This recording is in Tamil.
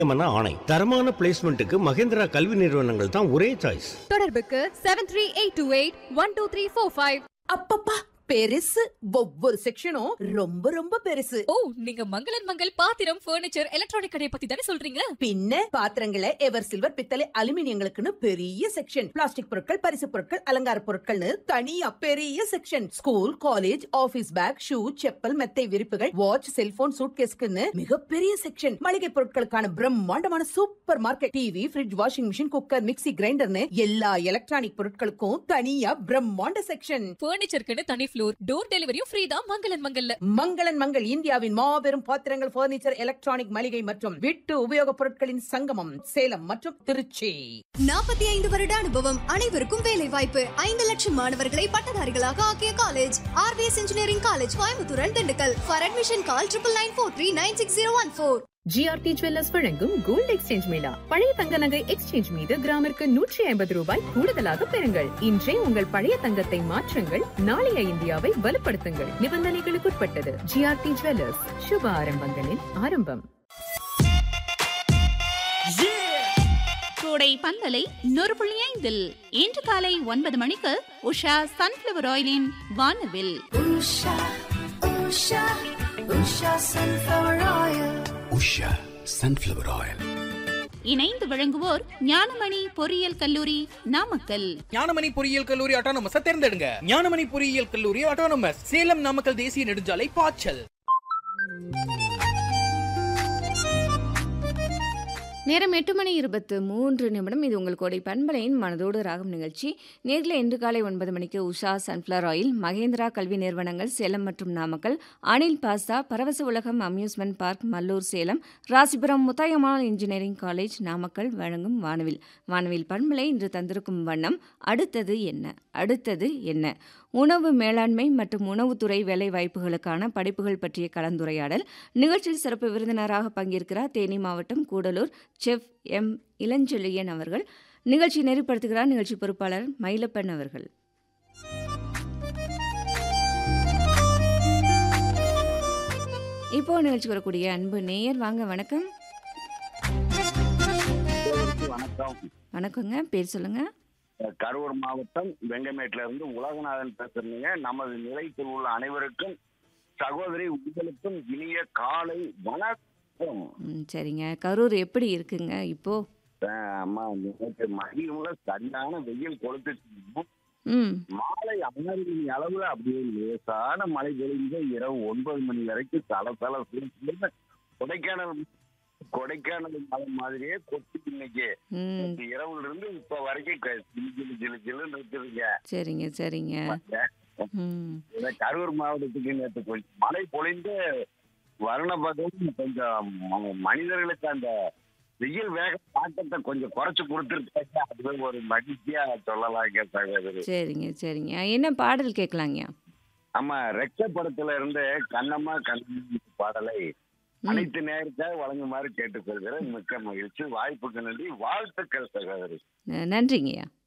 முக்கியமான ஆணை தரமான பிளேஸ்மெண்ட்டுக்கு மகேந்திரா கல்வி நிறுவனங்கள் தான் ஒரே சாய்ஸ் தொடர்புக்கு seven three eight two eight one two three four five அப்பப்பா பெருசு ஒவ்வொரு செக்ஷனும் ரொம்ப ரொம்ப பெருசு ஓ நீங்க மங்களன் மங்கள் பாத்திரம் ஃபர்னிச்சர் எலக்ட்ரானிக் கடையை பத்தி தானே சொல்றீங்க பின்ன பாத்திரங்களை எவர் சில்வர் பித்தளை அலுமினியங்களுக்குன்னு பெரிய செக்ஷன் பிளாஸ்டிக் பொருட்கள் பரிசு பொருட்கள் அலங்கார பொருட்கள்னு தனியா பெரிய section school college office bag shoe chappal மெத்தை விரிப்புகள் வாட்ச் செல்போன் சூட்கேஸ்க்குன்னு மிகப்பெரிய செக்ஷன் மளிகை பொருட்களுக்கான பிரம்மாண்டமான super market TV fridge washing machine cooker mixie கிரைண்டர்னு எல்லா எலக்ட்ரானிக் பொருட்களுக்கும் தனியா பிரம்மாண்ட செக்ஷன் ஃபர்னிச்சருக்குன்னு தனி ஃப்ளோர் டோர் டெலிவரியும் ஃப்ரீ தான் மங்களன் மங்கல்ல மங்களன் மங்கள் இந்தியாவின் மாபெரும் பாத்திரங்கள் பர்னிச்சர் எலக்ட்ரானிக் மளிகை மற்றும் வீட்டு உபயோகப் பொருட்களின் சங்கமம் சேலம் மற்றும் திருச்சி நாற்பத்தி ஐந்து வருட அனுபவம் அனைவருக்கும் வேலை வாய்ப்பு ஐந்து லட்சம் மாணவர்களை பட்டதாரிகளாக ஆக்கிய college RVS engineering college Coimbatore and Dindigul for admission call triple nine four three nine six zero one four GRT jewellers வழங்கும் கோல்ட் எக்ஸ்சேஞ்ச் மேளா பழைய தங்க நகை எக்ஸ்சேஞ்ச் மீது கிராமிற்கு நூற்றி ஐம்பது ரூபாய் கூடுதலாக பெறுங்கள் இன்றே உங்கள் பழைய தங்கத்தை மாற்றுங்கள் நாளைய இந்தியாவை வலுப்படுத்துங்கள் நிபந்தனைகளுக்குட்பட்டது ஜிஆர்டி ஜுவல்லர்ஸ் சுப ஆரம்பங்களின் ஆரம்பம் கோடை பந்தலை நூறு புள்ளி ஐந்தில் இன்று காலை ஒன்பது மணிக்கு உஷா சன்ஃபிளவர் ஆயிலின் வானவில் உஷா சன்ஃப்ளவர் ஆயில் இணைந்து வழங்குவோர் ஞானமணி பொறியியல் கல்லூரி நாமக்கல் ஞானமணி பொறியியல் கல்லூரி ஆட்டோனமஸ் தேர்ந்தெடுங்க ஞானமணி பொறியியல் கல்லூரி ஆட்டோனமஸ் சேலம் நாமக்கல் தேசிய நெடுஞ்சாலை பாய்ச்சல் நேரம் எட்டு மணி இருபத்து மூன்று நிமிடம் இது உங்கள் கோடை பண்பலையின் மனதோடு ராகம் நிகழ்ச்சி நேரில் இன்று காலை ஒன்பது மணிக்கு உஷா சன்ஃப்ளவர் ஆயில் மகேந்திரா கல்வி நிறுவனங்கள் சேலம் மற்றும் Namakkal Anil pasta Paravasa Ulagam amusement park Mallur Salem Rasipuram Muthayammal engineering college Namakkal வழங்கும் வானவில் வானவில் பண்பலை இன்று தந்திருக்கும் வண்ணம் அடுத்தது என்ன அடுத்தது என்ன உணவு மேலாண்மை மற்றும் உணவுத்துறை வேலை வாய்ப்புகளுக்கான படிப்புகள் பற்றிய கலந்துரையாடல் நிகழ்ச்சியில் சிறப்பு விருந்தினராக பங்கேற்கிறார் தேனி மாவட்டம் கூடலூர் செஃப் எம் இளஞ்செழியன் அவர்கள் நிகழ்ச்சி நெறிப்படுத்துகிறார் நிகழ்ச்சி பொறுப்பாளர் மயிலப்பன் அவர்கள் இப்போ நிகழ்ச்சி வரக்கூடிய அன்பு நேயர் வாங்க வணக்கம் வணக்கம் வணக்கங்க பேர் சொல்லுங்க கரூர் மாவட்டம் வெங்கமேட்ல இருந்து உலகநாதன் பேசுறீங்க நமது நிலையத்தில் உள்ள அனைவருக்கும் சகோதரி உங்களுக்கும் இனிய காலை வணக்கம் ம், சரிங்க கரூர் எப்படி இருக்குங்க இப்போ அஹ் அம்மா நேற்று மதியம்ல சரியான வெயில் கொளுத்துச்சு ம் மாலை ஆறு மணி அளவுல அப்படியே லேசான மழை பொழிஞ்சு இரவு ஒன்பது மணி வரைக்கும் தல தல சுருன்னு கொடைக்கானல் கொடைக்கானல் மலை மாதிரியே கொட்டி இன்னைக்கு ம் நேத்து இரவுல இருந்து இப்ப வரைக்கும் க- ஜிலு ஜிலு ஜிலு ஜிலுன்னு இருக்குதுங்க சரிங்க சரிங்க ம் இந்த கரூர் மாவட்டத்துக்கு நேற்று கொஞ்சம் மழை பொழிந்து வருண பகவான் கொஞ்சம் ம- மனிதர்களுக்கு அந்த வெயில் வேக தாக்கத்தை கொஞ்சம் குறைச்சு கொடுத்துருக்காங்க அதுவே ஒரு மகிழ்ச்சியா சொல்லலாங்க சகோதரி சரிங்க சரிங்க என்ன பாடல் கேட்கலாங்க ஆமா ரெக்க படத்துல இருந்து கண்ணம்மா கண்ணம்மா பாடலை அனைத்து நேரத்தாக வழங்குமாறு கேட்டுக்கொள்கிறேன் மிக்க மகிழ்ச்சி வாய்ப்புக்கு நன்றி வாழ்த்துக்கள் சகோதரி நன்றிங்கய்யா